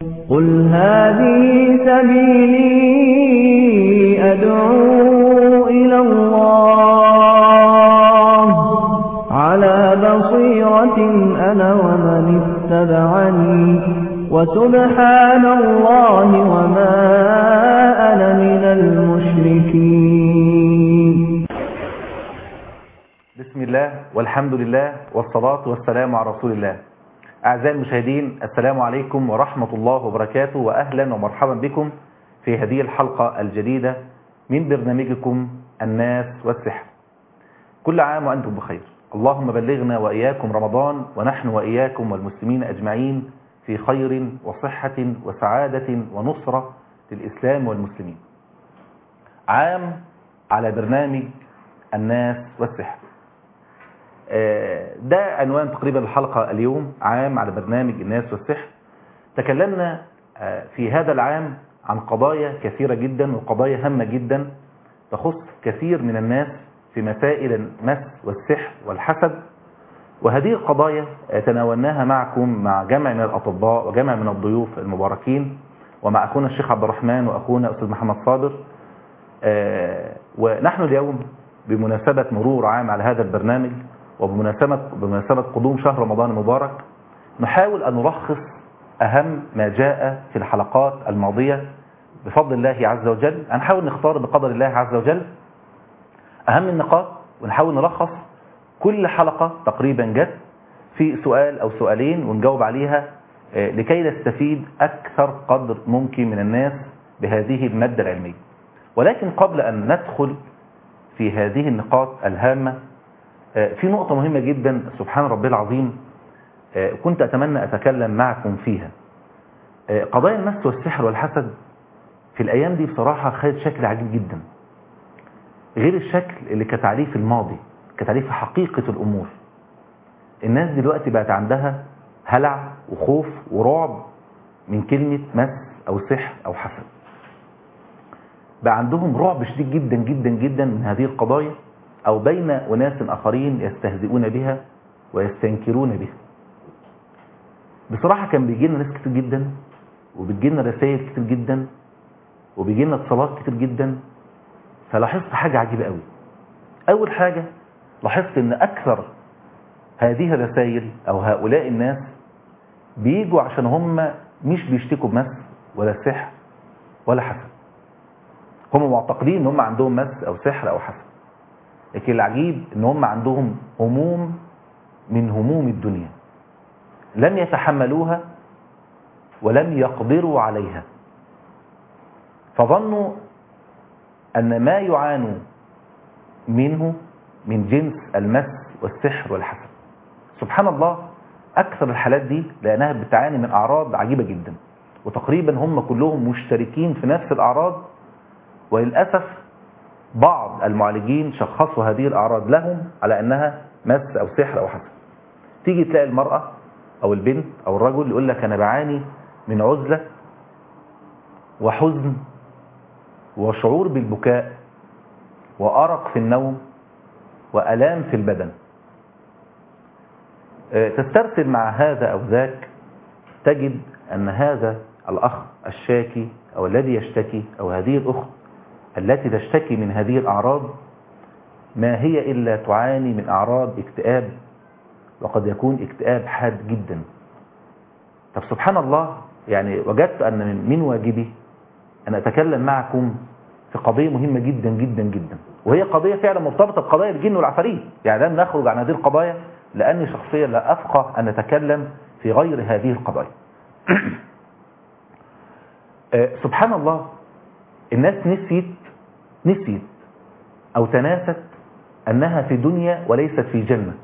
قل هذه سبيلي أدعو إلى الله على بصيرة أنا ومن اتبعني وسبحان الله وما أنا من المشركين بسم الله والحمد لله والصلاة والسلام على رسول الله أعزائي المشاهدين السلام عليكم ورحمة الله وبركاته وأهلا ومرحبا بكم في هذه الحلقة الجديدة من برنامجكم الناس والسحر كل عام وأنتم بخير اللهم بلغنا وإياكم رمضان ونحن وإياكم والمسلمين أجمعين في خير وصحة وسعادة ونصرة للإسلام والمسلمين عام على برنامج الناس والسحر ده عنوان تقريبا الحلقة اليوم عام على برنامج الناس والسحر تكلمنا في هذا العام عن قضايا كثيرة جدا وقضايا هامة جدا تخص كثير من الناس في مسائل المس والسحر والحسد وهذه القضايا تناولناها معكم مع جمع من الأطباء وجمع من الضيوف المباركين ومع أخونا الشيخ عبد الرحمن وأخونا أستاذ محمد صابر ونحن اليوم بمناسبة مرور عام على هذا البرنامج وبمناسبة بمناسبة قدوم شهر رمضان المبارك نحاول أن نلخص أهم ما جاء في الحلقات الماضية بفضل الله عز وجل هنحاول نختار بقدر الله عز وجل أهم النقاط ونحاول نلخص كل حلقة تقريبا جت في سؤال أو سؤالين ونجاوب عليها لكي نستفيد أكثر قدر ممكن من الناس بهذه المادة العلمية ولكن قبل أن ندخل في هذه النقاط الهامة في نقطة مهمة جدا سبحان ربي العظيم كنت أتمنى أتكلم معكم فيها قضايا المس والسحر والحسد في الأيام دي بصراحة خدت شكل عجيب جدا غير الشكل اللي كتعريف في الماضي كتعريف في حقيقة الأمور الناس دلوقتي بقت عندها هلع وخوف ورعب من كلمة مس أو سحر أو حسد بقى عندهم رعب شديد جدا جدا جدا من هذه القضايا أو بين أناس آخرين يستهزئون بها ويستنكرون بها بصراحة كان بيجي لنا ناس كتير جدا وبتجي لنا رسائل كتير جدا وبيجي لنا اتصالات كتير جدا فلاحظت حاجة عجيبة قوي أول حاجة لاحظت أن أكثر هذه الرسائل أو هؤلاء الناس بيجوا عشان هم مش بيشتكوا بمس ولا سحر ولا حسد هم معتقدين ان هم عندهم مس او سحر او حسد لكن العجيب ان هم عندهم هموم من هموم الدنيا لم يتحملوها ولم يقدروا عليها فظنوا ان ما يعانوا منه من جنس المس والسحر والحسد سبحان الله اكثر الحالات دي لانها بتعاني من اعراض عجيبة جدا وتقريبا هم كلهم مشتركين في نفس الاعراض وللأسف بعض المعالجين شخصوا هذه الأعراض لهم على أنها مس أو سحر أو حسد تيجي تلاقي المرأة أو البنت أو الرجل يقول لك أنا بعاني من عزلة وحزن وشعور بالبكاء وأرق في النوم وألام في البدن تسترسل مع هذا أو ذاك تجد أن هذا الأخ الشاكي أو الذي يشتكي أو هذه الأخت التي تشتكي من هذه الأعراض ما هي إلا تعاني من أعراض اكتئاب وقد يكون اكتئاب حاد جدا طب سبحان الله يعني وجدت أن من واجبي أن أتكلم معكم في قضية مهمة جدا جدا جدا وهي قضية فعلا مرتبطة بقضايا الجن والعفاريت يعني لن نخرج عن هذه القضايا لأني شخصيا لا أفقه أن نتكلم في غير هذه القضايا سبحان الله الناس نسيت نسيت أو تناست أنها في دنيا وليست في جنة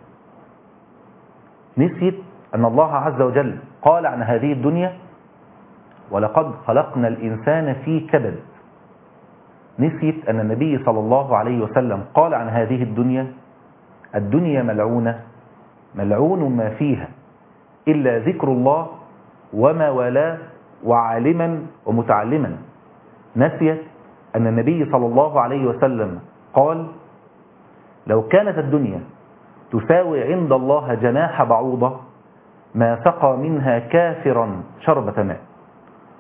نسيت أن الله عز وجل قال عن هذه الدنيا ولقد خلقنا الإنسان في كبد نسيت أن النبي صلى الله عليه وسلم قال عن هذه الدنيا الدنيا ملعونة ملعون ما فيها إلا ذكر الله وما والاه وعالما ومتعلما نسيت أن النبي صلى الله عليه وسلم قال لو كانت الدنيا تساوي عند الله جناح بعوضة ما سقى منها كافرا شربة ماء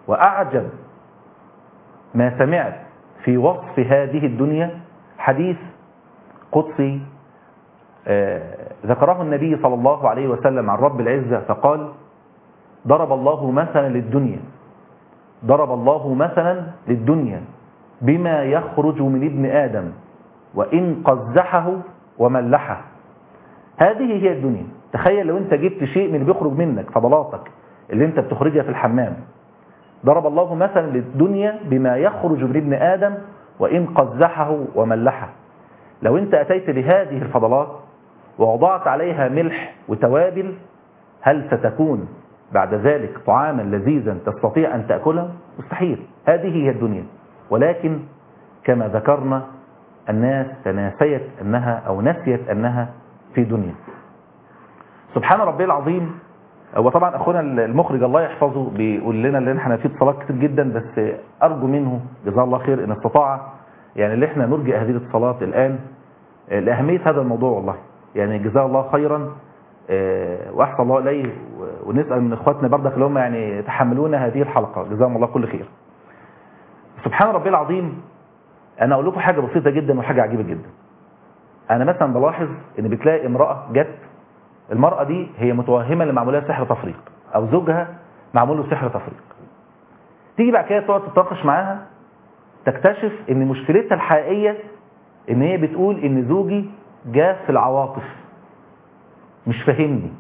وأعجب ما سمعت في وصف هذه الدنيا حديث قدسي آه، ذكره النبي صلى الله عليه وسلم عن رب العزة فقال ضرب الله مثلا للدنيا ضرب الله مثلا للدنيا بما يخرج من ابن آدم وإن قزحه وملحه هذه هي الدنيا تخيل لو انت جبت شيء من اللي بيخرج منك فضلاتك اللي انت بتخرجها في الحمام ضرب الله مثلا للدنيا بما يخرج من ابن آدم وإن قزحه وملحه لو انت أتيت بهذه الفضلات ووضعت عليها ملح وتوابل هل ستكون بعد ذلك طعاما لذيذا تستطيع أن تأكله مستحيل هذه هي الدنيا ولكن كما ذكرنا الناس تناسيت أنها أو نسيت أنها في دنيا سبحان ربي العظيم وطبعا أخونا المخرج الله يحفظه بيقول لنا اللي احنا في اتصالات كتير جدا بس أرجو منه جزاه الله خير إن استطاع يعني اللي احنا نرجع هذه الاتصالات الآن لأهمية هذا الموضوع والله يعني جزاه الله خيرا وأحسن الله إليه ونسأل من إخواتنا بردك اللي هم يعني تحملونا هذه الحلقة جزاهم الله كل خير سبحان ربي العظيم أنا أقول لكم حاجة بسيطة جدا وحاجة عجيبة جدا أنا مثلا بلاحظ إن بتلاقي امرأة جت المرأة دي هي متوهمة اللي معمول لها سحر تفريق أو زوجها معمول له سحر تفريق تيجي بعد كده تقعد تتناقش معاها تكتشف إن مشكلتها الحقيقية إن هي بتقول إن زوجي جاء في العواطف مش فاهمني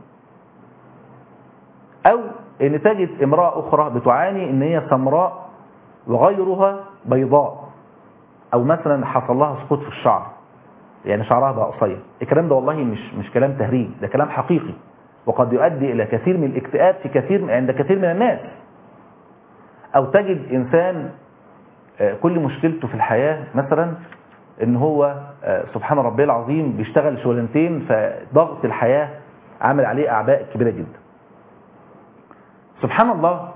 أو إن تجد امرأة أخرى بتعاني إن هي سمراء وغيرها بيضاء أو مثلا حصل لها سقوط في الشعر يعني شعرها بقى قصير الكلام ده والله مش مش كلام تهريج ده كلام حقيقي وقد يؤدي إلى كثير من الاكتئاب في كثير عند كثير من الناس أو تجد إنسان كل مشكلته في الحياة مثلا ان هو سبحان ربي العظيم بيشتغل شغلانتين فضغط الحياة عامل عليه أعباء كبيرة جدا سبحان الله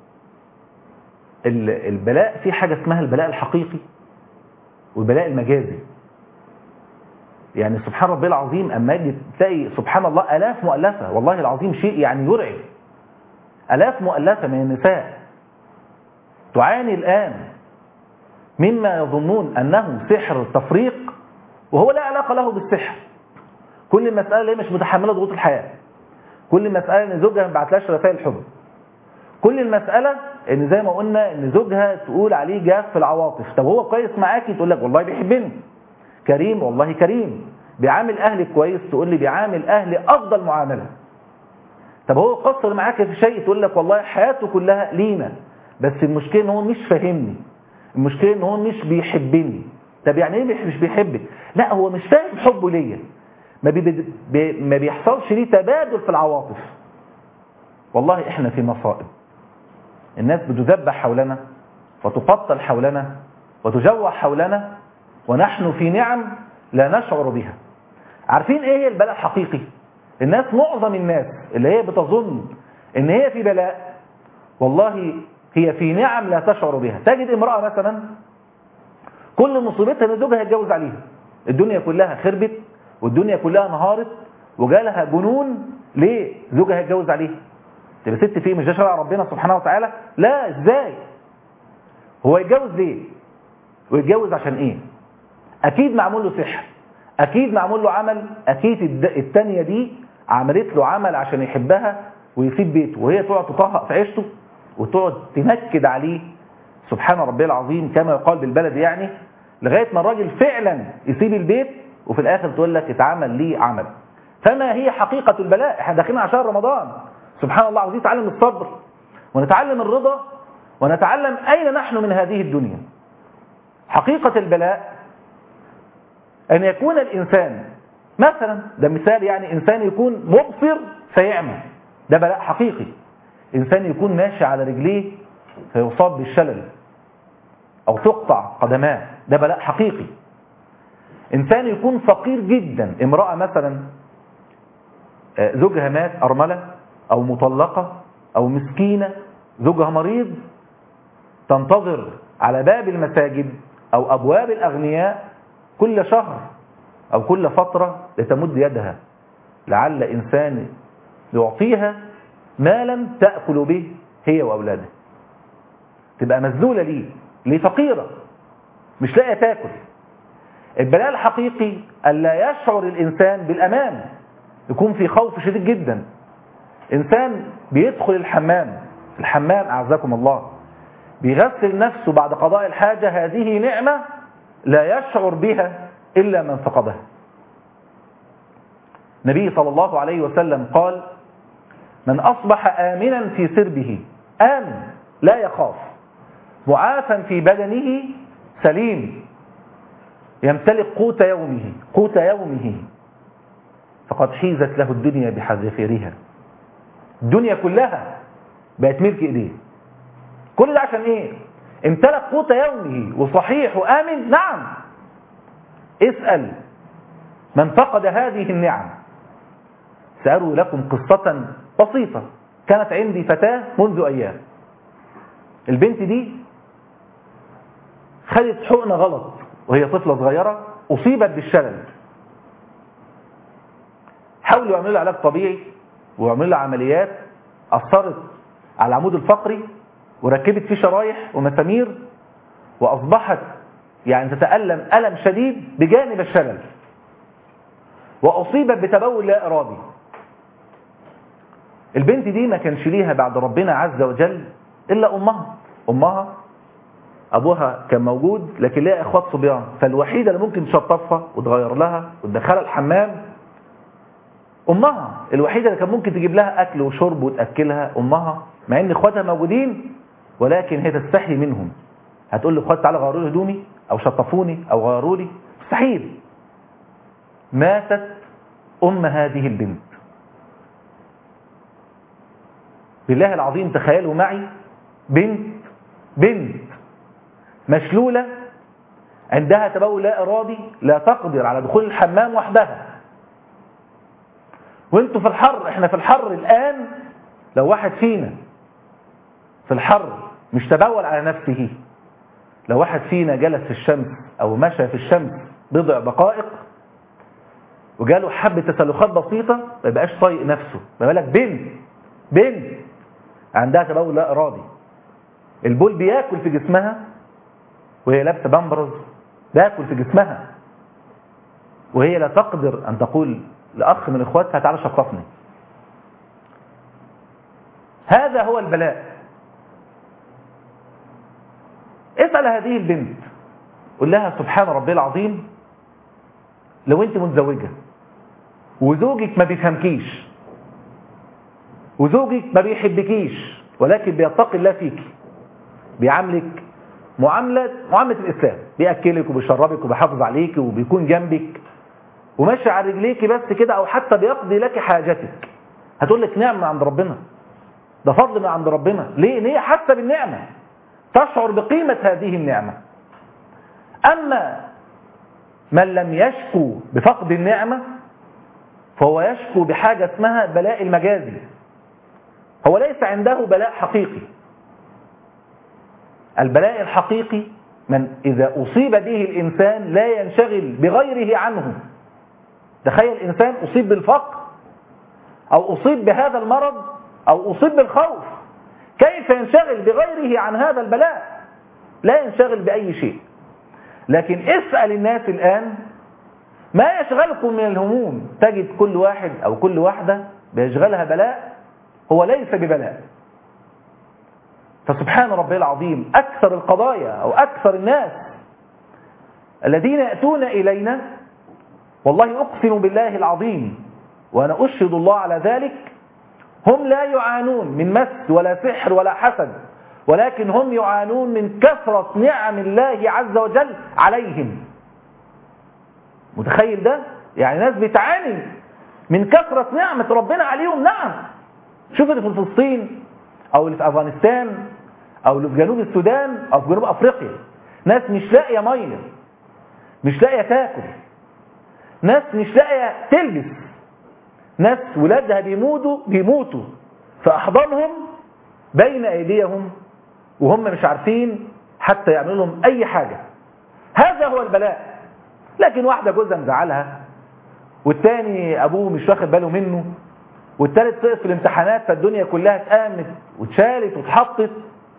البلاء في حاجة اسمها البلاء الحقيقي والبلاء المجازي يعني سبحان ربي العظيم أما يجي تلاقي سبحان الله ألاف مؤلفة والله العظيم شيء يعني يرعب ألاف مؤلفة من النساء تعاني الآن مما يظنون أنه سحر تفريق وهو لا علاقة له بالسحر كل مسألة هي مش متحملة ضغوط الحياة كل مسألة ان زوجها ما بعتلاش رسائل حب كل المسألة ان زي ما قلنا ان زوجها تقول عليه جاف في العواطف طب هو كويس معاكي تقول لك والله بيحبني كريم والله كريم بيعامل اهلك كويس تقول لي بيعامل اهلي افضل معاملة طب هو قصر معاك في شيء تقول لك والله حياته كلها لينا بس المشكلة ان هو مش فاهمني المشكلة ان هو مش بيحبني طب يعني ايه مش بيحبك لا هو مش فاهم حبه ليا ما, بي بي ما بيحصلش ليه تبادل في العواطف والله احنا في مصائب الناس بتذبح حولنا وتقتل حولنا وتجوع حولنا ونحن في نعم لا نشعر بها عارفين ايه البلاء الحقيقي الناس معظم الناس اللي هي بتظن ان هي في بلاء والله هي في نعم لا تشعر بها تجد امرأة مثلا كل مصيبتها ان زوجها يتجوز عليها الدنيا كلها خربت والدنيا كلها انهارت وجالها جنون ليه زوجها يتجوز عليها تبقى ست فيه مش ده شرع ربنا سبحانه وتعالى لا ازاي هو يتجوز ليه ويتجوز عشان ايه اكيد معمول له سحر اكيد معمول له عمل اكيد التانية دي عملت له عمل عشان يحبها ويسيب بيته وهي تقعد تطهق في عيشته وتقعد تنكد عليه سبحان ربي العظيم كما يقال بالبلد يعني لغاية ما الراجل فعلا يسيب البيت وفي الآخر تقول لك اتعمل ليه عمل فما هي حقيقة البلاء احنا داخلين على شهر رمضان سبحان الله عاوزين نتعلم الصبر ونتعلم الرضا ونتعلم أين نحن من هذه الدنيا حقيقة البلاء أن يكون الإنسان مثلا ده مثال يعني إنسان يكون مبصر فيعمل ده بلاء حقيقي إنسان يكون ماشي على رجليه فيصاب بالشلل أو تقطع قدماه ده بلاء حقيقي إنسان يكون فقير جدا امرأة مثلا زوجها مات أرملة أو مطلقة أو مسكينة زوجها مريض تنتظر على باب المساجد أو أبواب الأغنياء كل شهر أو كل فترة لتمد يدها لعل إنسان يعطيها مالا تأكل به هي وأولادها تبقى مذلولة ليه ليه فقيرة مش لاقية تاكل البلاء الحقيقي ألا يشعر الإنسان بالأمان يكون في خوف شديد جدا إنسان بيدخل الحمام الحمام أعزكم الله بيغسل نفسه بعد قضاء الحاجة هذه نعمة لا يشعر بها إلا من فقدها النبي صلى الله عليه وسلم قال من أصبح آمنا في سربه آمن لا يخاف معافا في بدنه سليم يمتلك قوت يومه قوت يومه فقد حيزت له الدنيا بحذافيرها الدنيا كلها بقت ملك ايديه كل ده عشان ايه امتلك قوت يومه وصحيح وامن نعم اسال من فقد هذه النعم سأروي لكم قصة بسيطة كانت عندي فتاة منذ أيام البنت دي خدت حقنة غلط وهي طفلة صغيرة أصيبت بالشلل حاولوا يعملوا لها علاج طبيعي ويعملوا لها عمليات أثرت على العمود الفقري وركبت فيه شرايح ومسامير وأصبحت يعني تتألم ألم شديد بجانب الشلل وأصيبت بتبول لا إرادي البنت دي ما كانش ليها بعد ربنا عز وجل إلا أمها أمها أبوها كان موجود لكن ليها إخوات صبيان فالوحيدة اللي ممكن تشطفها وتغير لها وتدخلها الحمام أمها الوحيدة اللي كان ممكن تجيب لها أكل وشرب وتأكلها أمها مع إن إخواتها موجودين ولكن هي تستحي منهم هتقول لإخوات تعالى غيروا لي هدومي أو شطفوني أو غيروا لي مستحيل ماتت أم هذه البنت بالله العظيم تخيلوا معي بنت بنت مشلولة عندها تبول لا إرادي لا تقدر على دخول الحمام وحدها وانتوا في الحر احنا في الحر الآن لو واحد فينا في الحر مش تبول على نفسه لو واحد فينا جلس في الشمس أو مشى في الشمس بضع دقائق وجاله حبة تسلخات بسيطة ما يبقاش طايق نفسه ما بالك بنت بنت عندها تبول لا إرادي البول بياكل في جسمها وهي لابسه بامبرز باكل في جسمها وهي لا تقدر أن تقول لأخ من إخواتها تعالى شطفني هذا هو البلاء اسأل هذه البنت قل لها سبحان ربي العظيم لو انت متزوجة وزوجك ما بيفهمكيش وزوجك ما بيحبكيش ولكن بيتقي الله فيك بيعاملك معاملة معاملة الإسلام بيأكلك وبيشربك وبيحافظ عليك وبيكون جنبك وماشي على رجليك بس كده أو حتى بيقضي لك حاجتك هتقول لك نعمة عند ربنا ده فضل من عند ربنا ليه؟ ليه حتى بالنعمة تشعر بقيمة هذه النعمة أما من لم يشكو بفقد النعمة فهو يشكو بحاجة اسمها بلاء المجازي هو ليس عنده بلاء حقيقي البلاء الحقيقي من إذا أصيب به الإنسان لا ينشغل بغيره عنه تخيل إنسان أصيب بالفقر أو أصيب بهذا المرض أو أصيب بالخوف كيف ينشغل بغيره عن هذا البلاء لا ينشغل بأي شيء لكن اسأل الناس الآن ما يشغلكم من الهموم تجد كل واحد أو كل واحدة بيشغلها بلاء هو ليس ببلاء فسبحان ربي العظيم أكثر القضايا أو أكثر الناس الذين يأتون إلينا والله أقسم بالله العظيم وأنا أشهد الله على ذلك هم لا يعانون من مس ولا سحر ولا حسد ولكن هم يعانون من كثرة نعم الله عز وجل عليهم متخيل ده؟ يعني ناس بتعاني من كثرة نعمة ربنا عليهم نعم شوف اللي في فلسطين أو اللي في أفغانستان أو اللي في جنوب السودان أو في جنوب أفريقيا ناس مش لاقية مية مش لاقية تاكل ناس مش لاقية تلبس ناس ولادها بيموتوا بيموتوا في أحضانهم بين أيديهم وهم مش عارفين حتى يعملوا لهم أي حاجة هذا هو البلاء لكن واحدة جوزها مزعلها والتاني أبوه مش واخد باله منه والتالت سقط في الامتحانات فالدنيا كلها اتقامت واتشالت واتحطت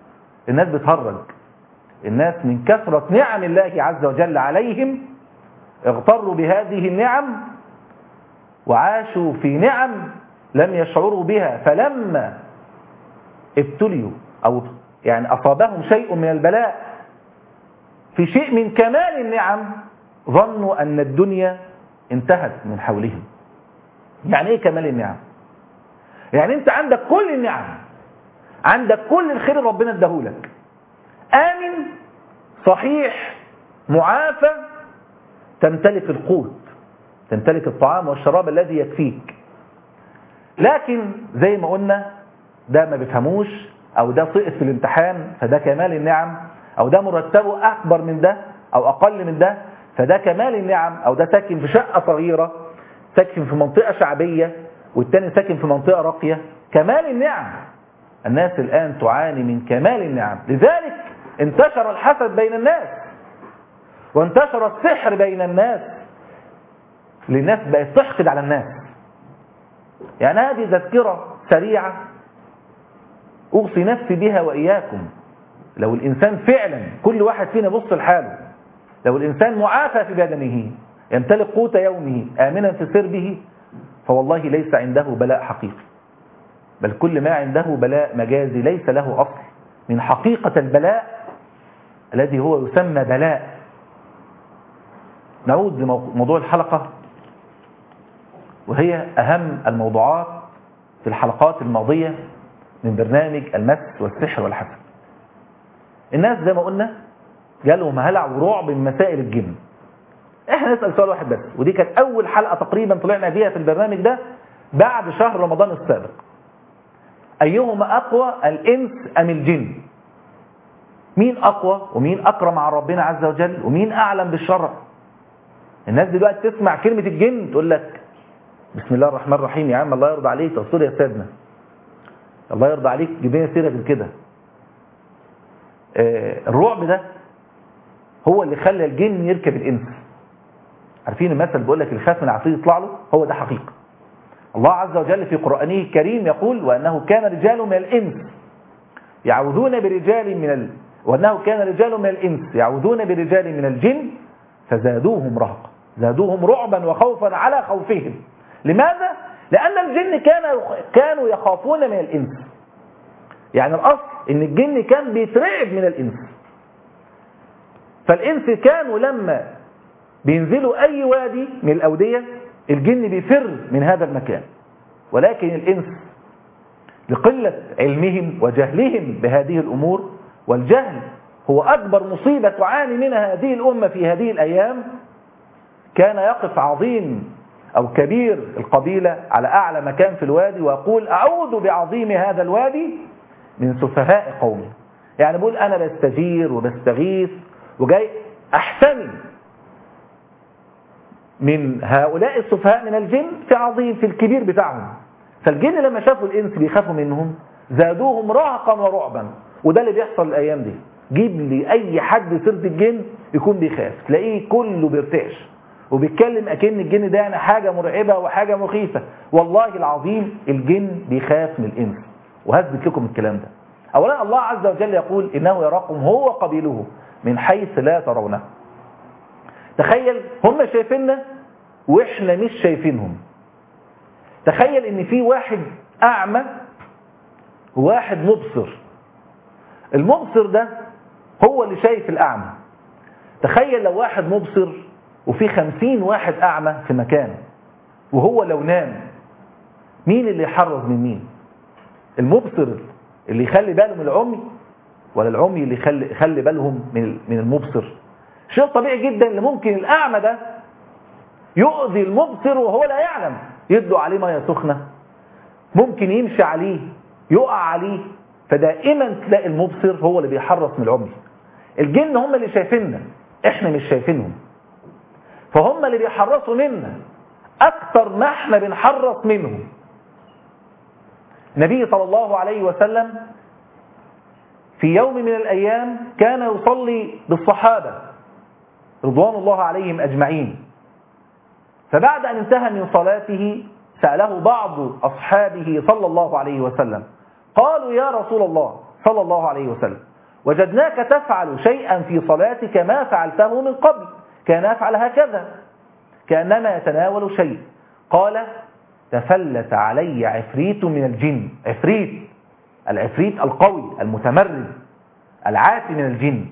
الناس بتهرج الناس من كثرة نعم الله عز وجل عليهم اغتروا بهذه النعم وعاشوا في نعم لم يشعروا بها فلما ابتليوا أو يعني أصابهم شيء من البلاء في شيء من كمال النعم ظنوا أن الدنيا انتهت من حولهم يعني ايه كمال النعم يعني انت عندك كل النعم عندك كل الخير ربنا اداهولك آمن صحيح معافى تمتلك القوت تمتلك الطعام والشراب الذي يكفيك لكن زي ما قلنا ده ما بيفهموش او ده سقط في الامتحان فده كمال النعم او ده مرتبه اكبر من ده او اقل من ده فده كمال النعم او ده ساكن في شقه صغيره ساكن في منطقه شعبيه والتاني ساكن في منطقه راقيه كمال النعم الناس الان تعاني من كمال النعم لذلك انتشر الحسد بين الناس وانتشر السحر بين الناس للناس بقت تحقد على الناس يعني هذه تذكرة سريعة أوصي نفسي بها وإياكم لو الإنسان فعلا كل واحد فينا بص لحاله لو الإنسان معافى في بدنه يمتلك قوت يومه آمنا في سربه فوالله ليس عنده بلاء حقيقي بل كل ما عنده بلاء مجازي ليس له أصل من حقيقة البلاء الذي هو يسمى بلاء نعود لموضوع الحلقة وهي أهم الموضوعات في الحلقات الماضية من برنامج المس والسحر والحسد الناس زي ما قلنا جالهم هلع ورعب من مسائل الجن احنا نسأل سؤال واحد بس ودي كانت أول حلقة تقريبا طلعنا بيها في البرنامج ده بعد شهر رمضان السابق أيهما أقوى الإنس أم الجن مين أقوى ومين أكرم على ربنا عز وجل ومين أعلم بالشرع الناس دلوقتي تسمع كلمة الجن تقول لك بسم الله الرحمن الرحيم يا عم الله يرضى عليك تصل يا سيدنا الله يرضى عليك جيب لنا سيرك كده آه الرعب ده هو اللي خلى الجن يركب الانس عارفين المثل بيقول لك الخاف من عفريت يطلع له هو ده حقيقه الله عز وجل في قرآنه الكريم يقول وأنه كان رجال من الإنس يعوذون برجال من ال... وأنه كان رجال من الإنس يعوذون برجال من الجن فزادوهم رهقا زادوهم رعبا وخوفا على خوفهم لماذا؟ لأن الجن كان كانوا يخافون من الإنس يعني الأصل إن الجن كان بيترعب من الإنس فالإنس كانوا لما بينزلوا أي وادي من الأودية الجن بيفر من هذا المكان ولكن الإنس لقلة علمهم وجهلهم بهذه الأمور والجهل هو أكبر مصيبة تعاني منها هذه الأمة في هذه الأيام كان يقف عظيم أو كبير القبيلة على أعلى مكان في الوادي ويقول أعوذ بعظيم هذا الوادي من سفهاء قومي يعني بقول أنا بستجير وبستغيث وجاي أحتمي من هؤلاء السفهاء من الجن في عظيم في الكبير بتاعهم فالجن لما شافوا الإنس بيخافوا منهم زادوهم رهقا ورعبا وده اللي بيحصل الأيام دي جيب لي أي حد سيرة الجن يكون بيخاف تلاقيه كله بيرتعش وبيتكلم أكن الجن ده يعني حاجة مرعبة وحاجة مخيفة والله العظيم الجن بيخاف من الإنس وهثبت لكم الكلام ده أولا الله عز وجل يقول إنه يراكم هو قبيله من حيث لا ترونه تخيل هم شايفيننا واحنا مش شايفينهم تخيل ان في واحد اعمى وواحد مبصر المبصر ده هو اللي شايف الاعمى تخيل لو واحد مبصر وفي خمسين واحد اعمى في مكان وهو لو نام مين اللي يحرز من مين المبصر اللي يخلي باله من العمي ولا العمي اللي يخلي, يخلي بالهم من من المبصر شيء طبيعي جدا اللي ممكن الأعمى ده يؤذي المبصر وهو لا يعلم يدلو عليه ميه سخنة ممكن يمشي عليه يقع عليه فدائما تلاقي المبصر هو اللي بيحرص من العمي الجن هم اللي شايفيننا احنا مش شايفينهم فهم اللي بيحرصوا منا اكتر ما احنا بنحرص منهم النبي صلى الله عليه وسلم في يوم من الايام كان يصلي بالصحابه رضوان الله عليهم أجمعين فبعد أن انتهى من صلاته سأله بعض أصحابه صلى الله عليه وسلم قالوا يا رسول الله صلى الله عليه وسلم وجدناك تفعل شيئا في صلاتك ما فعلته من قبل كان يفعل هكذا كأنما يتناول شيء قال تفلت علي عفريت من الجن عفريت العفريت القوي المتمرد العاتي من الجن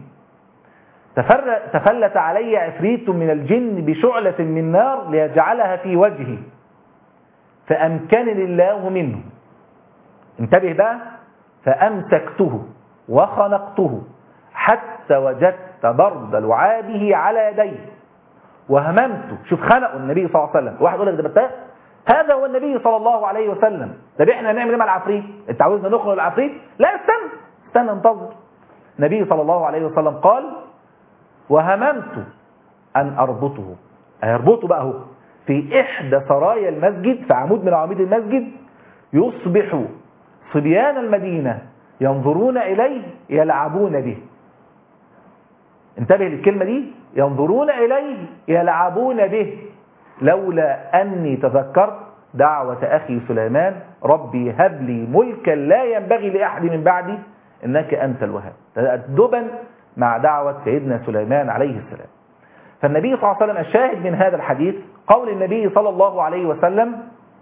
تفلت علي عفريت من الجن بشعلة من نار ليجعلها في وجهي فأمكنني الله منه انتبه بقى فأمسكته وخنقته حتى وجدت برد لعابه على يديه وهممت شوف خنقه النبي صلى الله عليه وسلم واحد يقول لك ده بتاع هذا هو النبي صلى الله عليه وسلم طب احنا هنعمل ايه مع العفريت انت عاوزنا نخنق العفريت لا استنى استنى انتظر النبي صلى الله عليه وسلم قال وهممت ان اربطه هيربطه بقى هو في احدى سرايا المسجد في عمود من عواميد المسجد يصبح صبيان المدينه ينظرون اليه يلعبون به انتبه للكلمه دي ينظرون اليه يلعبون به لولا أني تذكرت دعوة أخي سليمان ربي هب لي ملكا لا ينبغي لأحد من بعدي إنك أنت الوهاب تأدبا مع دعوة سيدنا سليمان عليه السلام فالنبي صلى الله عليه وسلم الشاهد من هذا الحديث قول النبي صلى الله عليه وسلم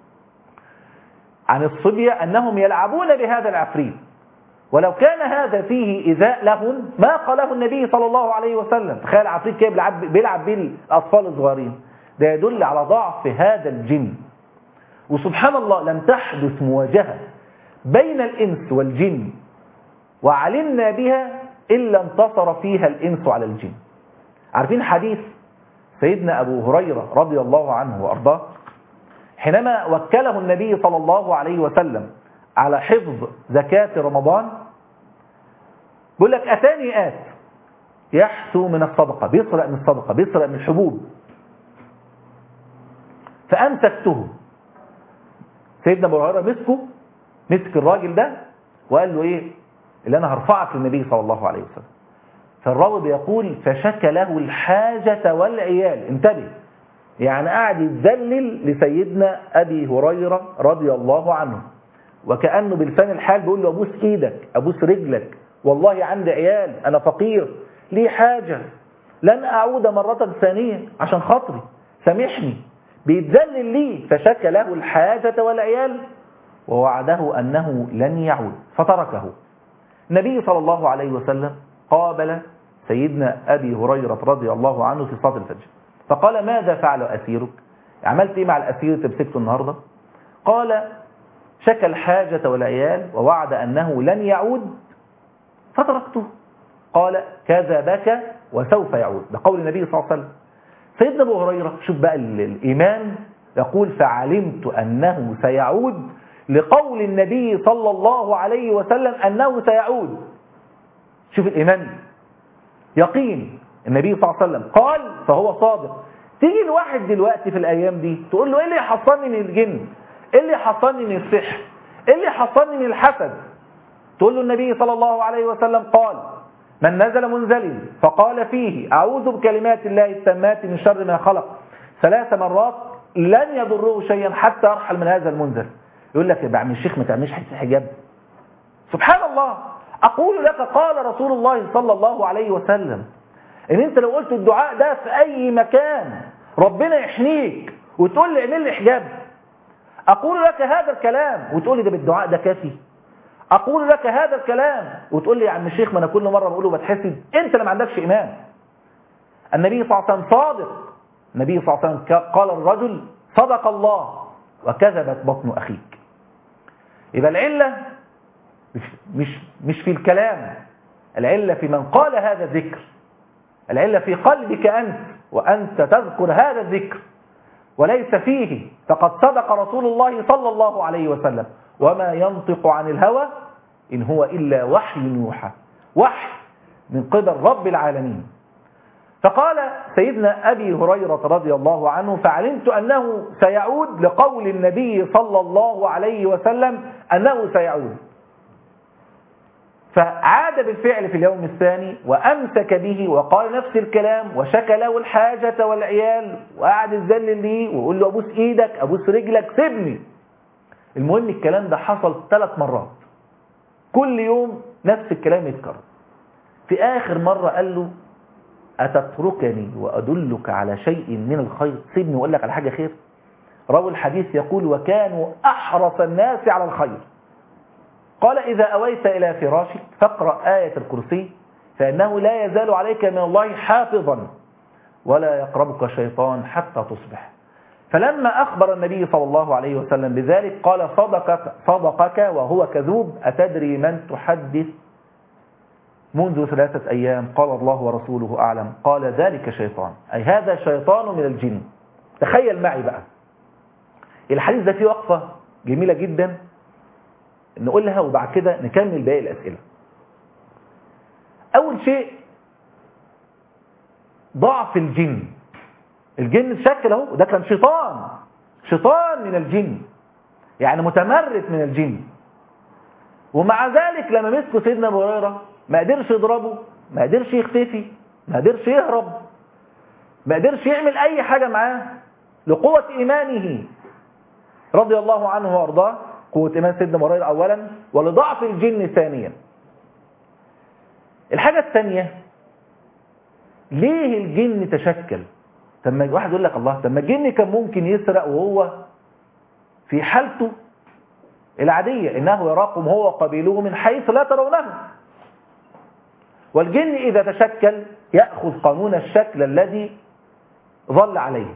عن الصبية أنهم يلعبون بهذا العفريت ولو كان هذا فيه إيذاء لهم ما قاله النبي صلى الله عليه وسلم تخيل عفريت كيف بيلعب بيلعب بيه الأطفال الصغيرين ده يدل على ضعف هذا الجن وسبحان الله لم تحدث مواجهة بين الإنس والجن وعلمنا بها إلا انتصر فيها الإنس على الجن عارفين حديث سيدنا أبو هريرة رضي الله عنه وأرضاه حينما وكله النبي صلى الله عليه وسلم على حفظ زكاة رمضان بيقول لك أتاني آت يحثو من الصدقة بيسرق من الصدقة بيسرق من الحبوب فأمسكته سيدنا أبو هريرة مسكه مسك الراجل ده وقال له إيه اللي أنا هرفعك للنبي صلى الله عليه وسلم فالراوي بيقول فشكى له الحاجة والعيال انتبه يعني قاعد يتذلل لسيدنا أبي هريرة رضي الله عنه وكأنه بلسان الحال بيقول له أبوس إيدك أبوس رجلك والله عندي عيال أنا فقير لي حاجة لن أعود مرة ثانية عشان خاطري سامحني بيتذلل ليه فشكى له الحاجة والعيال ووعده أنه لن يعود فتركه النبي صلى الله عليه وسلم قابل سيدنا أبي هريرة رضي الله عنه في صلاة الفجر فقال ماذا فعل أسيرك عملت إيه مع الأسير تمسكته النهاردة قال شكى الحاجة والعيال ووعد أنه لن يعود فتركته قال كذبك وسوف يعود ده قول النبي صلى الله عليه وسلم سيدنا ابو هريره شوف بقى الايمان يقول فعلمت انه سيعود لقول النبي صلى الله عليه وسلم انه سيعود شوف الايمان يقين النبي صلى الله عليه وسلم قال فهو صادق تيجي الواحد دلوقتي في الايام دي تقول له ايه اللي يحصلني من الجن ايه اللي يحصلني من السحر ايه اللي يحصلني من الحسد تقول له النبي صلى الله عليه وسلم قال من نزل منزل فقال فيه أعوذ بكلمات الله التامات من شر ما خلق ثلاث مرات لن يضره شيئا حتى أرحل من هذا المنزل يقول لك يا عم الشيخ ما تعملش حجاب سبحان الله أقول لك قال رسول الله صلى الله عليه وسلم إن أنت لو قلت الدعاء ده في أي مكان ربنا يحميك وتقول لي اعمل لي حجاب أقول لك هذا الكلام وتقول لي ده بالدعاء ده كافي اقول لك هذا الكلام وتقول لي يا عم الشيخ ما انا كل مره بقوله بتحسد انت اللي ما عندكش ايمان النبي صلى الله عليه وسلم صادق النبي صلى الله عليه وسلم قال الرجل صدق الله وكذبت بطن اخيك يبقى العله مش مش مش في الكلام العله في من قال هذا الذكر العله في قلبك انت وانت تذكر هذا الذكر وليس فيه فقد صدق رسول الله صلى الله عليه وسلم وما ينطق عن الهوى إن هو إلا وحي يوحى وحي من قبل رب العالمين فقال سيدنا أبي هريرة رضي الله عنه فعلمت أنه سيعود لقول النبي صلى الله عليه وسلم أنه سيعود فعاد بالفعل في اليوم الثاني وأمسك به وقال نفس الكلام وشكى له الحاجة والعيال وقعد الذل ليه ويقول له أبوس إيدك أبوس رجلك سيبني المهم الكلام ده حصل ثلاث مرات كل يوم نفس الكلام يتكرر في آخر مرة قال له أتتركني وأدلك على شيء من الخير سيبني وأقول لك على حاجة خير راوي الحديث يقول وكانوا أحرص الناس على الخير قال إذا أويت إلى فراشك فاقرأ آية الكرسي فإنه لا يزال عليك من الله حافظا ولا يقربك شيطان حتى تصبح فلما أخبر النبي صلى الله عليه وسلم بذلك قال صدقك, صدقك وهو كذوب أتدري من تحدث منذ ثلاثة أيام قال الله ورسوله أعلم قال ذلك شيطان أي هذا شيطان من الجن تخيل معي بقى الحديث ده فيه وقفة جميلة جدا نقولها وبعد كده نكمل باقي الأسئلة أول شيء ضعف الجن الجن شكل اهو ده كان شيطان شيطان من الجن يعني متمرد من الجن ومع ذلك لما مسكوا سيدنا ابو هريره ما قدرش يضربه ما قدرش يختفي ما قدرش يهرب ما قدرش يعمل اي حاجه معاه لقوه ايمانه رضي الله عنه وارضاه قوه ايمان سيدنا ابو هريره اولا ولضعف الجن ثانيا الحاجه الثانيه ليه الجن تشكل طب ما واحد يقول لك الله طب ما الجن كان ممكن يسرق وهو في حالته العادية إنه يراكم هو وقبيله من حيث لا ترونه والجن إذا تشكل يأخذ قانون الشكل الذي ظل عليه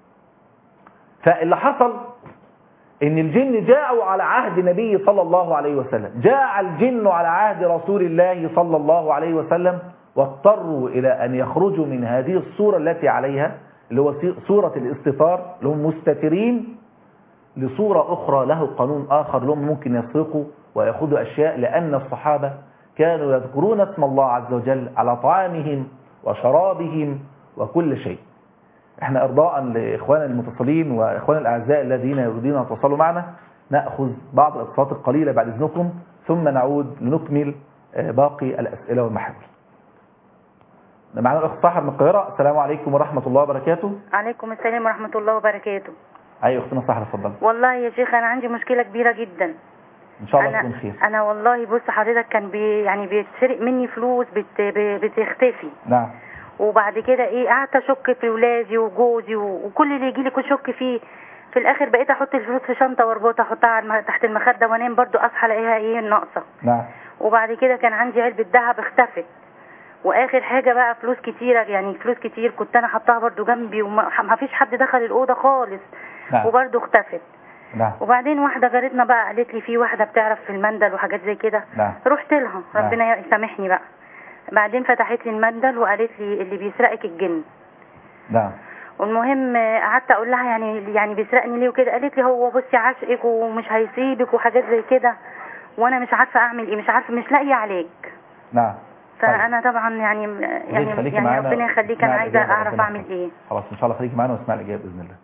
فاللي حصل إن الجن جاءوا على عهد النبي صلى الله عليه وسلم جاء الجن على عهد رسول الله صلى الله عليه وسلم واضطروا إلى أن يخرجوا من هذه الصورة التي عليها اللي هو صورة الاستتار اللي هم مستترين لصورة أخرى له قانون آخر لهم ممكن يسرقوا ويأخذوا أشياء لأن الصحابة كانوا يذكرون اسم الله عز وجل على طعامهم وشرابهم وكل شيء احنا إرضاء لإخواننا المتصلين وإخواننا الأعزاء الذين يريدون أن يتواصلوا معنا نأخذ بعض الاتصالات القليلة بعد إذنكم ثم نعود لنكمل باقي الأسئلة والمحاور معنا الأخت سحر من القاهرة السلام عليكم ورحمة الله وبركاته عليكم السلام ورحمة الله وبركاته أي أختنا سحر اتفضل والله يا شيخ أنا عندي مشكلة كبيرة جدا إن شاء الله أنا تكون خير أنا والله بص حضرتك كان بي يعني بيتسرق مني فلوس بت ب- بتختفي نعم وبعد كده إيه قعدت أشك في ولادي وجوزي و- وكل اللي يجي لي كنت أشك فيه في الآخر بقيت أحط الفلوس في شنطة وأربطها أحطها على الم- تحت المخدة وأنام برضو أصحى ألاقيها إيه ناقصة نعم وبعد كده كان عندي علبة ذهب اختفت واخر حاجة بقى فلوس كتيرة يعني فلوس كتير كنت انا حطاها برضو جنبي وما ما فيش حد دخل الاوضة خالص نعم. وبرضو اختفت نعم وبعدين واحدة جارتنا بقى قالت لي في واحدة بتعرف في المندل وحاجات زي كده نعم. رحت لها نعم. ربنا يسامحني بقى بعدين فتحت لي المندل وقالت لي اللي بيسرقك الجن نعم والمهم آه، قعدت اقول لها يعني يعني بيسرقني ليه وكده قالت لي هو بصي عاشقك ومش هيسيبك وحاجات زي كده وانا مش عارفه اعمل ايه مش عارفه مش لاقيه عليك نعم فانا طبعا يعني يعني خليكي يعني معانا ربنا يخليك انا اسمعي عايزه الإجابة، اعرف ربنا اعمل يحفظك. ايه خلاص إن شاء الله خليكي معانا واسمع الإجابة بإذن الله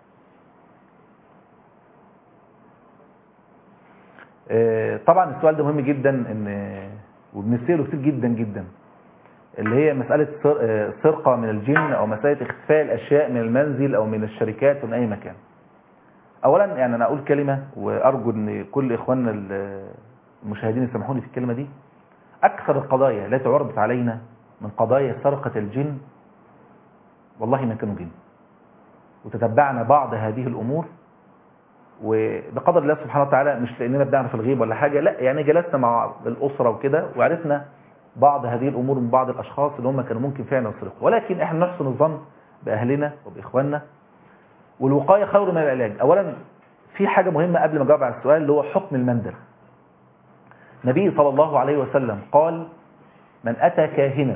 آه، طبعا السؤال ده مهم جدا ان وبنسأله كتير جدا جدا اللي هي مسألة سر- آه، سرقة من الجن أو مسألة اختفاء الأشياء من المنزل أو من الشركات ومن أي مكان أولا يعني أنا أقول كلمة وأرجو أن كل إخواننا ال- المشاهدين يسامحوني في الكلمة دي أكثر القضايا التي عرضت علينا من قضايا سرقة الجن والله ما كانوا جن وتتبعنا بعض هذه الأمور وبقدر الله سبحانه وتعالى مش لأننا بنعرف الغيب ولا حاجة لا يعني جلسنا مع الأسرة وكده وعرفنا بعض هذه الأمور من بعض الأشخاص اللي هم كانوا ممكن فعلا يسرقوا ولكن احنا نحسن الظن بأهلنا وبإخواننا والوقاية خير من العلاج أولا في حاجة مهمة قبل ما أجاوب على السؤال اللي هو حكم المندل النبي صلى الله عليه وسلم قال من أتى كاهنا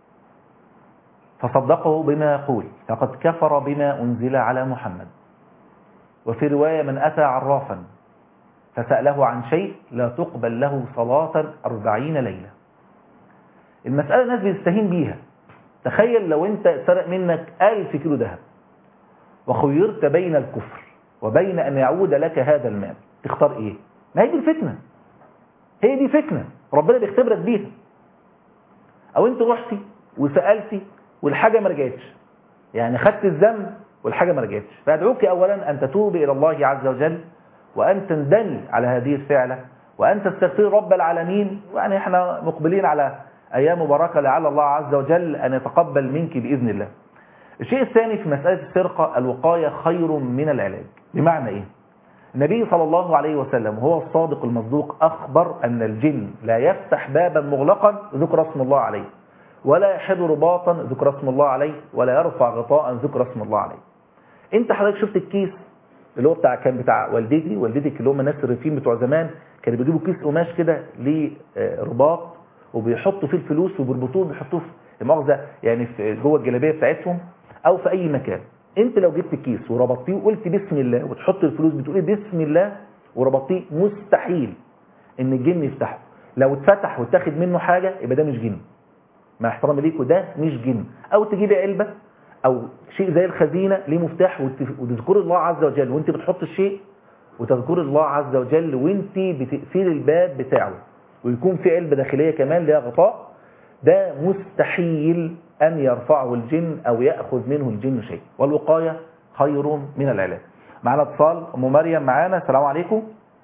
فصدقه بما يقول فقد كفر بما أنزل على محمد وفي رواية من أتى عرافا فسأله عن شيء لا تقبل له صلاة أربعين ليلة المسألة الناس بيستهين بيها تخيل لو انت سرق منك ألف كيلو ذهب وخيرت بين الكفر وبين أن يعود لك هذا المال تختار إيه ما هي دي الفتنة هي دي فتنة ربنا بيختبرك بيها أو أنت رحتي وسألتي والحاجة ما رجعتش يعني خدت الذنب والحاجة ما رجعتش فأدعوك أولا أن تتوبي إلى الله عز وجل وأن تندمي على هذه الفعلة وأن تستغفري رب العالمين يعني احنا مقبلين على ايام مباركه لعل الله عز وجل ان يتقبل منك باذن الله الشيء الثاني في مساله السرقه الوقايه خير من العلاج بمعنى ايه النبي صلى الله عليه وسلم وهو الصادق المصدوق اخبر ان الجن لا يفتح بابا مغلقا ذكر اسم الله عليه ولا يحل رباطا ذكر اسم الله عليه ولا يرفع غطاء ذكر اسم الله عليه انت حضرتك شفت الكيس اللي هو بتاع كان بتاع والدتي والدتك اللي هم الناس الريفين بتوع زمان كانوا بيجيبوا كيس قماش كده ليه آه، رباط وبيحطوا فيه الفلوس وبيربطوه بيحطوه في مؤاخذه يعني في جوه الجلابيه بتاعتهم او في اي مكان انت لو جبت كيس وربطتيه وقلت بسم الله وتحط الفلوس بتقولي بسم الله وربطتيه مستحيل ان الجن يفتحه لو اتفتح واتاخد منه حاجه يبقى ده مش جن مع احترامي ليكوا ده مش جن او تجيبي علبه او شيء زي الخزينه ليه مفتاح وت- وتذكري الله عز وجل وانت بتحط الشيء وتذكري الله عز وجل وانت بتقفلي الباب بتاعه ويكون في علبه داخليه كمان ليها غطاء ده مستحيل ان يرفعه الجن او ياخذ منه الجن شيء والوقايه خير من العلاج معنا اتصال ام مريم معانا السلام عليكم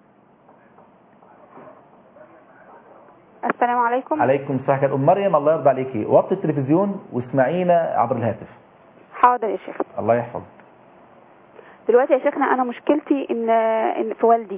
السلام عليكم عليكم السلام ورحمة الله. ام مريم الله يرضى عليكي وطي التلفزيون واسمعينا عبر الهاتف حاضر يا شيخ الله يحفظك دلوقتي يا شيخنا انا مشكلتي ان ان في والدي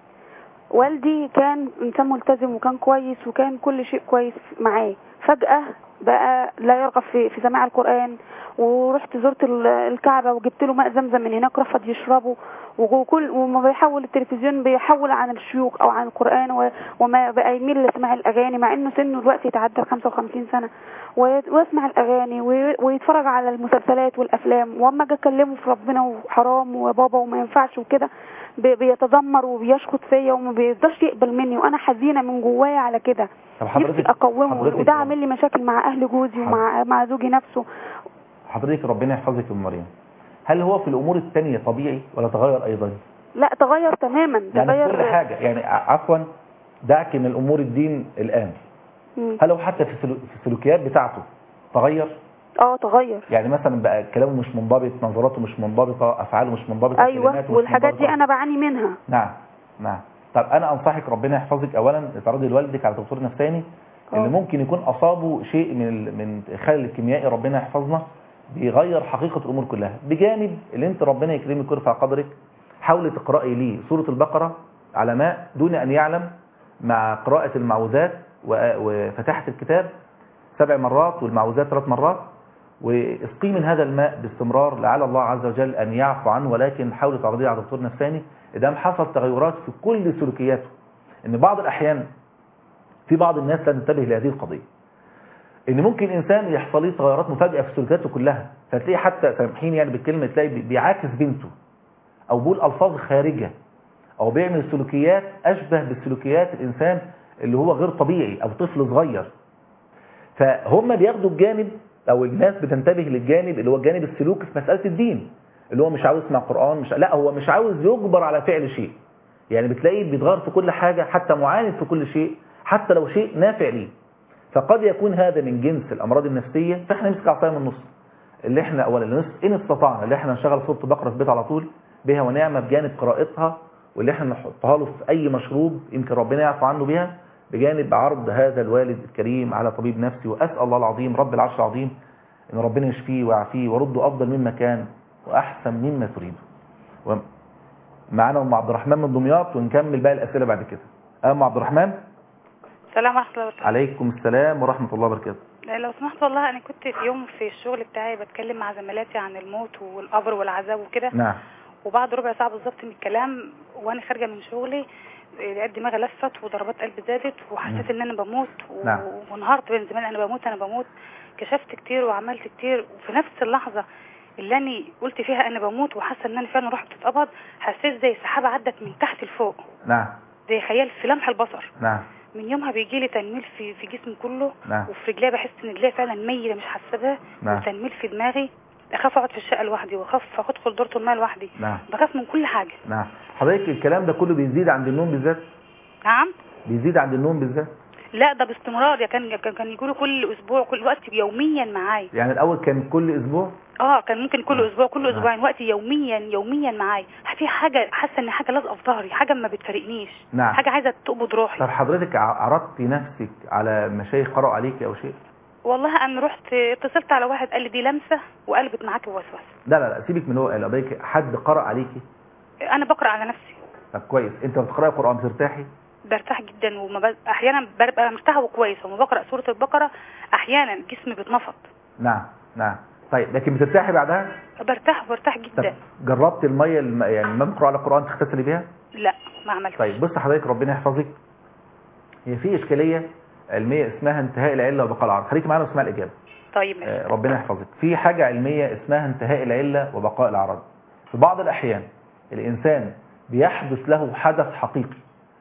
والدي كان انسان ملتزم وكان كويس وكان كل شيء كويس معاه فجأة بقى لا يرغب في في سماع القرآن ورحت زرت ال- الكعبة وجبت له ماء زمزم من هناك رفض يشربه وكل وما بيحول التلفزيون بيحول عن الشيوخ او عن القرآن و- وما بقى يميل لسماع الاغاني مع انه سنه دلوقتي يتعدى ال 55 سنة وي- ويسمع الاغاني وي- ويتفرج على المسلسلات والافلام واما اجي اكلمه في ربنا وحرام وبابا وما ينفعش وكده بي- بيتذمر وبيشخط فيا وما بيقدرش يقبل مني وانا حزينه من جوايا على كده طب نفسي حضرتك اقومه حضرتك وده عامل لي مشاكل مع اهل جوزي ومع مع زوجي نفسه حضرتك ربنا يحفظك يا ام مريم هل هو في الامور الثانيه طبيعي ولا تغير ايضا لا تغير تماما يعني في تغير كل حاجه يعني ع- عفوا دعك من الامور الدين الان مم. هل هو حتى في السلو- في السلوكيات بتاعته تغير اه تغير يعني مثلا بقى كلامه مش منضبط نظراته مش منضبطه افعاله مش منضبطه ايوه كلماته مش والحاجات دي منضبطة. انا بعاني منها نعم نعم طب انا انصحك ربنا يحفظك اولا تعرضي لوالدك على دكتور نفساني اللي آه. ممكن يكون اصابه شيء من ال- من الخلل الكيميائي ربنا يحفظنا بيغير حقيقه الامور كلها بجانب اللي انت ربنا يكرمك ويرفع قدرك حاولي تقراي ليه سوره البقره على ماء دون ان يعلم مع قراءه المعوذات و- وفتحه الكتاب سبع مرات والمعوذات ثلاث مرات واسقي من هذا الماء باستمرار لعل الله عز وجل ان يعفو عنه ولكن حاولي تعرضيه على دكتور نفساني اذا حصل تغيرات في كل سلوكياته ان بعض الاحيان في بعض الناس لا تنتبه لهذه القضيه ان ممكن انسان يحصل له تغيرات مفاجئه في سلوكياته كلها فتلاقيه حتى سامحيني يعني بالكلمه تلاقي بي- بيعاكس بنته او بيقول الفاظ خارجه او بيعمل سلوكيات اشبه بالسلوكيات الانسان اللي هو غير طبيعي او طفل صغير فهم بياخدوا الجانب او الناس بتنتبه للجانب اللي هو الجانب السلوكي في مساله الدين اللي هو مش عاوز يسمع قران مش لا هو مش عاوز يجبر على فعل شيء يعني بتلاقيه بيتغير في كل حاجه حتى معاند في كل شيء حتى لو شيء نافع ليه فقد يكون هذا من جنس الامراض النفسيه فاحنا نمسك عصايه من النص اللي احنا اولا النص ان استطعنا اللي احنا نشغل سوره بقره في البيت على طول بها ونعمه بجانب قراءتها واللي احنا نحطها له في اي مشروب يمكن ربنا يعفو عنه بها بجانب عرض هذا الوالد الكريم على طبيب نفسي واسال الله العظيم رب العرش العظيم ان ربنا يشفيه ويعافيه ورده افضل مما كان واحسن مما تريده و- معانا ام عبد الرحمن من دمياط ونكمل باقي الاسئله بعد كده ام عبد الرحمن السلام ورحمة الله وبركاته عليكم السلام ورحمه الله وبركاته لو سمحت والله أنا كنت في يوم في الشغل بتاعي بتكلم مع زميلاتي عن الموت والقبر والعذاب وكده نعم وبعد ربع ساعة بالظبط من الكلام وأنا خارجة من شغلي لقيت دماغي لفت وضربات قلبي زادت وحسيت إن أنا بموت و- نعم. وانهارت بين زمان أنا بموت أنا بموت كشفت كتير وعملت كتير وفي نفس اللحظة اللي أنا قلت فيها أنا بموت وحاسة إن أنا فعلا رحت اتقبض حسيت زي سحابة عدت من تحت لفوق نعم زي خيال في لمح البصر نعم من يومها بيجي لي تنميل في في جسمي كله نعم وفي رجلي بحس ان رجلي فعلا ميله مش حاسه بها نعم. وتنميل في دماغي اخاف اقعد في الشقه لوحدي واخاف ادخل دورة الماء لوحدي نعم بخاف من كل حاجه نعم حضرتك الكلام ده كله بيزيد عند النوم بالذات نعم بيزيد عند النوم بالذات لا ده باستمرار يا كان كان كان يقولوا كل اسبوع كل وقت يوميا معايا يعني الاول كان كل اسبوع اه كان ممكن كل آه. اسبوع كل آه. اسبوعين وقت يوميا يوميا معايا في حاجه حاسه ان حاجه لازقه في ظهري حاجه ما بتفارقنيش نعم. حاجه عايزه تقبض روحي طب حضرتك ع- عرضتي نفسك على مشايخ قرأوا عليكي او شيء والله انا رحت اتصلت على واحد قال لي دي لمسه وقلبت معاكي وسوسه لا لا لا سيبك من هو قال قضيك حد قرأ عليكي انا بقرا على نفسي طب كويس انت بتقرأي قرآن بترتاحي برتاح جدا وما بز... احيانا ببقى مرتاحه وكويس وما بقرا سوره البقره احيانا جسمي بيتنفض نعم نعم طيب لكن بترتاحي بعدها برتاح برتاح طب جدا جربت الميه الم... يعني ما بقرأ على القرآن تغتسلي بيها لا ما عملتش طيب بص حضرتك ربنا يحفظك هي في اشكاليه علميه اسمها انتهاء العله وبقاء العرض خليكي معانا واسمع الاجابه طيب ماشي. آه، ربنا يحفظك في حاجه علميه اسمها انتهاء العله وبقاء العرض في بعض الاحيان الانسان بيحدث له حدث حقيقي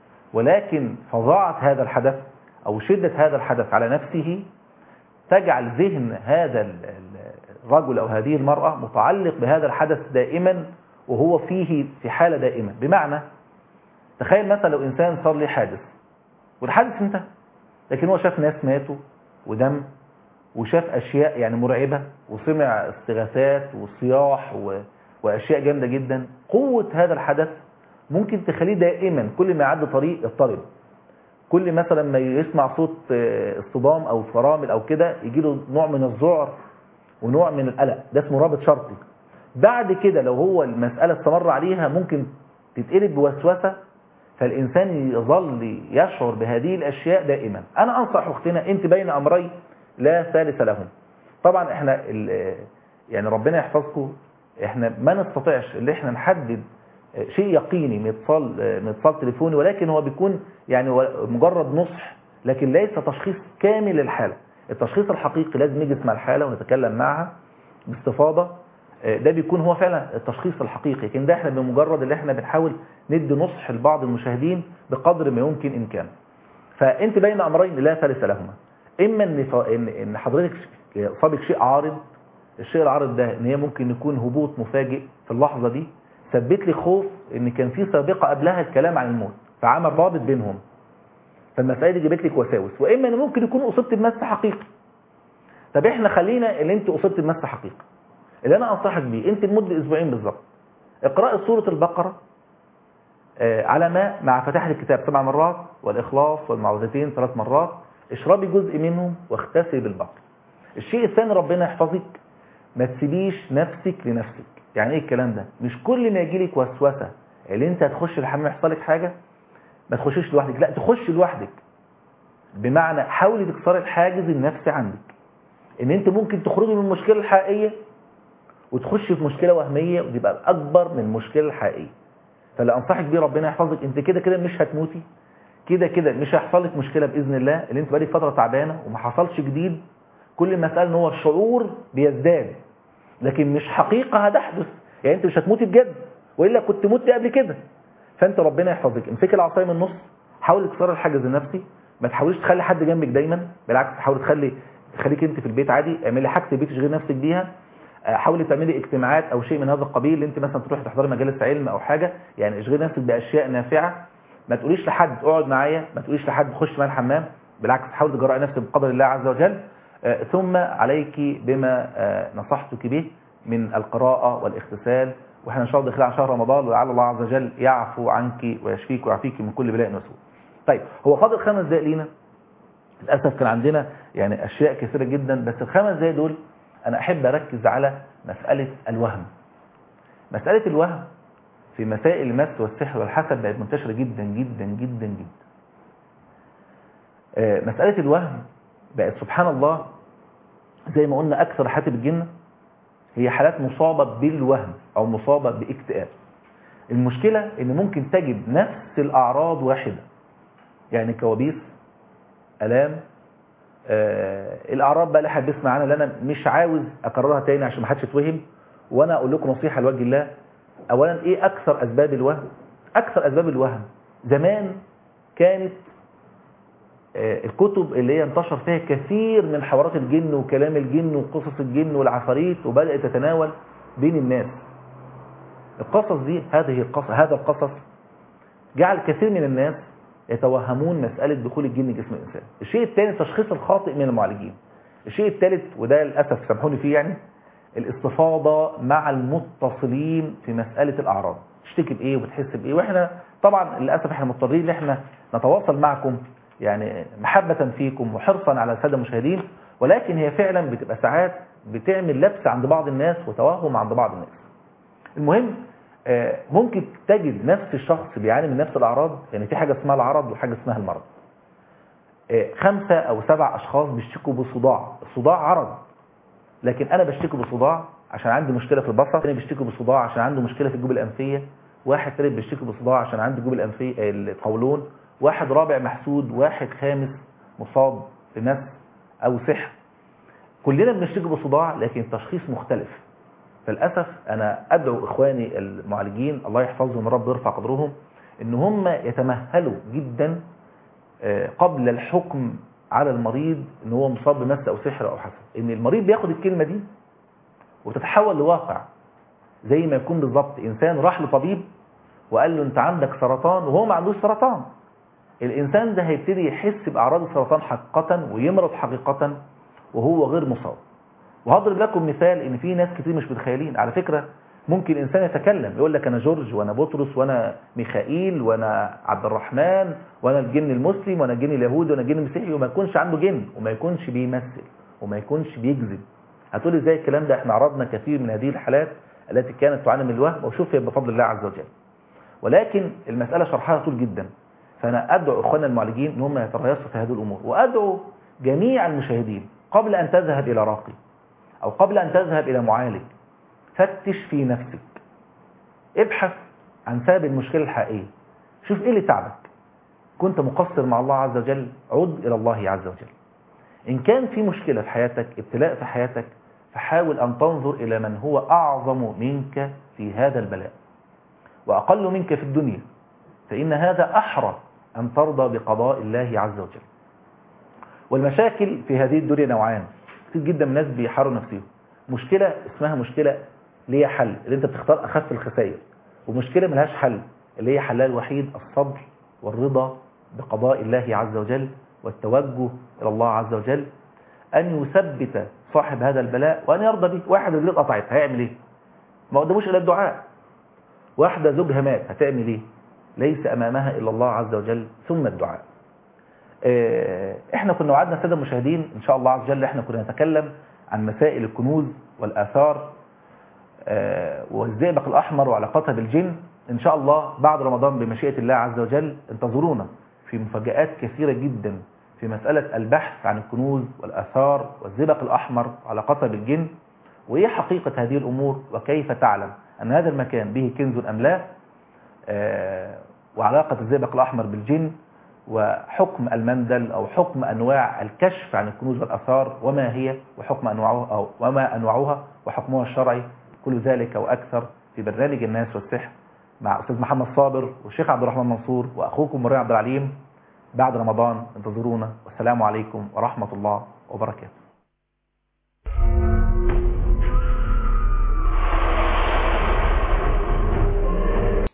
ولكن فظاعه هذا الحدث او شده هذا الحدث على نفسه تجعل ذهن هذا ال- ال- الرجل او هذه المراه متعلق بهذا الحدث دائما وهو فيه في حاله دائمه بمعنى تخيل مثلا لو انسان صار له حادث والحادث انتهى لكن هو شاف ناس ماتوا ودم وشاف اشياء يعني مرعبه وسمع استغاثات وصياح و... واشياء جامده جدا قوه هذا الحدث ممكن تخليه دائما كل ما يعدي طريق يضطرب كل مثلا ما يسمع صوت آه، اصطدام او فرامل او كده يجي له نوع من الذعر ونوع من القلق ده اسمه رابط شرطي بعد كده لو هو المساله استمر عليها ممكن تتقلب بوسوسه فالإنسان يظل يشعر بهذه الأشياء دائما أنا أنصح أختنا أنت بين أمرين لا ثالث لهم طبعا إحنا ال- يعني ربنا يحفظكم إحنا ما نستطيعش اللي إحنا نحدد شيء يقيني من اتصال من اتصال تليفوني ولكن هو بيكون يعني هو مجرد نصح لكن ليس تشخيص كامل للحالة التشخيص الحقيقي لازم نجلس مع الحالة ونتكلم معها باستفاضة آه، ده بيكون هو فعلا التشخيص الحقيقي لكن ده احنا بمجرد اللي احنا بنحاول ندي نصح لبعض المشاهدين بقدر ما يمكن امكانه فانت بين امرين لا ثالث لهما اما ان ف- ان ان حضرتك ش- اصابك شيء عارض الشيء العارض ده ان هي ممكن يكون هبوط مفاجئ في اللحظه دي ثبت لي خوف ان كان في سابقه قبلها الكلام عن الموت فعمل رابط بينهم فالمساله دي جابت لك وساوس واما ان ممكن يكون اصبت بمس حقيقي طب احنا خلينا اللي انت اصبت بمس حقيقي اللي انا انصحك بيه انت لمده اسبوعين بالظبط اقراي سوره البقره آه، على ماء مع فتح الكتاب سبع مرات والإخلاص والمعوذتين ثلاث مرات اشربي جزء منهم واغتسلي بالبقر الشيء الثاني ربنا يحفظك ما تسيبيش نفسك لنفسك يعني ايه الكلام ده مش كل ما يجيلك وسوسه اللي انت هتخش الحمام يحصل لك حاجه ما تخشيش لوحدك لا تخش لوحدك بمعنى حاولي تكسري الحاجز النفسي عندك ان انت ممكن تخرجي من المشكله الحقيقيه وتخشي في مشكله وهميه وتبقى اكبر من المشكله الحقيقيه فاللي انصحك بيه ربنا يحفظك انت كده كده مش هتموتي كده كده مش هيحصل لك مشكله باذن الله اللي انت بقالك فتره تعبانه وما حصلش جديد كل مساله ان هو الشعور بيزداد لكن مش حقيقه هتحدث يعني انت مش هتموتي بجد والا كنت مت قبل كده فانت ربنا يحفظك امسكي العصايه من النص حاولي تكسري الحاجز النفسي ما تحاوليش تخلي حد جنبك دايما بالعكس حاولي تخلي تخليك انت في البيت عادي اعملي حاجه البيت تشغلي نفسك بيها آه، حاولي تعملي اجتماعات او شيء من هذا القبيل اللي انت مثلا تروحي تحضري مجالس علم او حاجه يعني اشغلي نفسك باشياء نافعه ما تقوليش لحد اقعد معايا ما تقوليش لحد خش معايا الحمام بالعكس حاولي تجرأي نفسك بقدر الله عز وجل آه، ثم عليك بما آه، نصحتك به من القراءة والاغتسال واحنا ان شاء الله داخلين على شهر رمضان ولعل الله عز وجل يعفو عنك ويشفيك ويعافيك من كل بلاء وسوء. طيب هو فاضل خمس دقائق لينا للاسف كان عندنا يعني اشياء كثيره جدا بس الخمس دقائق دول انا احب اركز على مساله الوهم. مساله الوهم في مسائل المس والسحر والحسد بقت منتشره جدا جدا جدا جدا. آه، مساله الوهم بقت سبحان الله زي ما قلنا اكثر حالات الجن هي حالات مصابة بالوهم أو مصابة باكتئاب المشكلة إن ممكن تجد نفس الأعراض واحدة يعني كوابيس ألام آه الأعراض بقى اللي حد بيسمع عنها اللي أنا مش عاوز أكررها تاني عشان ما حدش يتوهم وأنا أقول لكم نصيحة لوجه الله أولا إيه أكثر أسباب الوهم أكثر أسباب الوهم زمان كانت آه، الكتب اللي هي انتشر فيها كثير من حوارات الجن وكلام الجن وقصص الجن والعفاريت وبدأت تتناول بين الناس القصص دي هذه القصص هذا القصص جعل كثير من الناس يتوهمون مسألة دخول الجن جسم الإنسان الشيء الثاني التشخيص الخاطئ من المعالجين الشيء الثالث وده للأسف سامحوني فيه يعني الاستفاضة مع المتصلين في مسألة الأعراض تشتكي بإيه وبتحس بإيه وإحنا طبعا للأسف إحنا مضطرين إن إحنا نتواصل معكم يعني محبة فيكم وحرصا على السادة المشاهدين ولكن هي فعلا بتبقى ساعات بتعمل لبس عند بعض الناس وتوهم عند بعض الناس المهم آه، ممكن تجد نفس الشخص بيعاني من نفس الأعراض يعني في حاجة اسمها العرض وحاجة اسمها المرض آه، خمسة أو سبع أشخاص بيشتكوا بصداع الصداع عرض لكن أنا بشتكي بصداع عشان عندي مشكلة في البصر تاني بيشتكي بصداع عشان عنده مشكلة في الجيوب الأنفية واحد ثالث بيشتكي بصداع عشان عنده الجيوب الأنفية القولون واحد رابع محسود واحد خامس مصاب بمس أو سحر كلنا بنشتكي بصداع لكن التشخيص مختلف فللأسف أنا أدعو إخواني المعالجين الله يحفظهم رب يرفع قدرهم إن هم يتمهلوا جدا آه، قبل الحكم على المريض إن هو مصاب بمس أو سحر أو حسد إن المريض بياخد الكلمة دي وتتحول لواقع زي ما يكون بالظبط إنسان راح لطبيب وقال له أنت عندك سرطان وهو ما عندوش سرطان الإنسان ده هيبتدي يحس بأعراض السرطان حقيقة ويمرض حقيقة وهو غير مصاب وهضرب لكم مثال ان في ناس كتير مش متخيلين على فكرة ممكن انسان يتكلم يقول لك انا جورج وانا بطرس وانا ميخائيل وانا عبد الرحمن وانا الجن المسلم وانا الجن اليهودي وانا الجن المسيحي وما يكونش عنده جن وما يكونش بيمثل وما يكونش بيكذب هتقولي ازاي الكلام ده احنا عرضنا كثير من هذه الحالات التي كانت تعاني من الوهم وشوفها بفضل الله عز وجل ولكن المسألة شرحها طول جدا فأنا أدعو إخواننا المعالجين أن هم يتريثوا في هذه الأمور وأدعو جميع المشاهدين قبل أن تذهب إلى راقي أو قبل أن تذهب إلى معالج فتش في نفسك ابحث عن سبب المشكلة الحقيقية شوف إيه اللي تعبك كنت مقصر مع الله عز وجل عد إلى الله عز وجل إن كان في مشكلة في حياتك ابتلاء في حياتك فحاول أن تنظر إلى من هو أعظم منك في هذا البلاء وأقل منك في الدنيا فإن هذا أحرى أن ترضى بقضاء الله عز وجل والمشاكل في هذه الدنيا نوعان كتير جدا من الناس بيحاروا نفسهم مشكلة اسمها مشكلة ليها حل اللي انت بتختار أخف الخسائر ومشكلة ملهاش حل اللي هي حلها الوحيد الصبر والرضا بقضاء الله عز وجل والتوجه إلى الله عز وجل أن يثبت صاحب هذا البلاء وأن يرضى به واحد رجليه اتقطعت هيعمل ايه ما قدموش إلا الدعاء واحدة زوجها مات هتعمل ايه ليس أمامها إلا الله عز وجل ثم الدعاء اه احنا كنا وعدنا السادة المشاهدين إن شاء الله عز وجل احنا كنا نتكلم عن مسائل الكنوز والآثار اه والزئبق الأحمر وعلاقتها بالجن إن شاء الله بعد رمضان بمشيئة الله عز وجل انتظرونا في مفاجآت كثيرة جدا في مسألة البحث عن الكنوز والآثار والزئبق الأحمر وعلاقتها بالجن وإيه حقيقة هذه الأمور وكيف تعلم أن هذا المكان به كنز أم لا آه وعلاقة الزئبق الأحمر بالجن وحكم المندل أو حكم أنواع الكشف عن الكنوز والأثار وما هي وحكم أنواعها أو وما أنواعها وحكمها الشرعي كل ذلك وأكثر في برنامج الناس والسحر مع أستاذ محمد صابر والشيخ عبد الرحمن منصور وأخوكم مريم عبد العليم بعد رمضان انتظرونا والسلام عليكم ورحمة الله وبركاته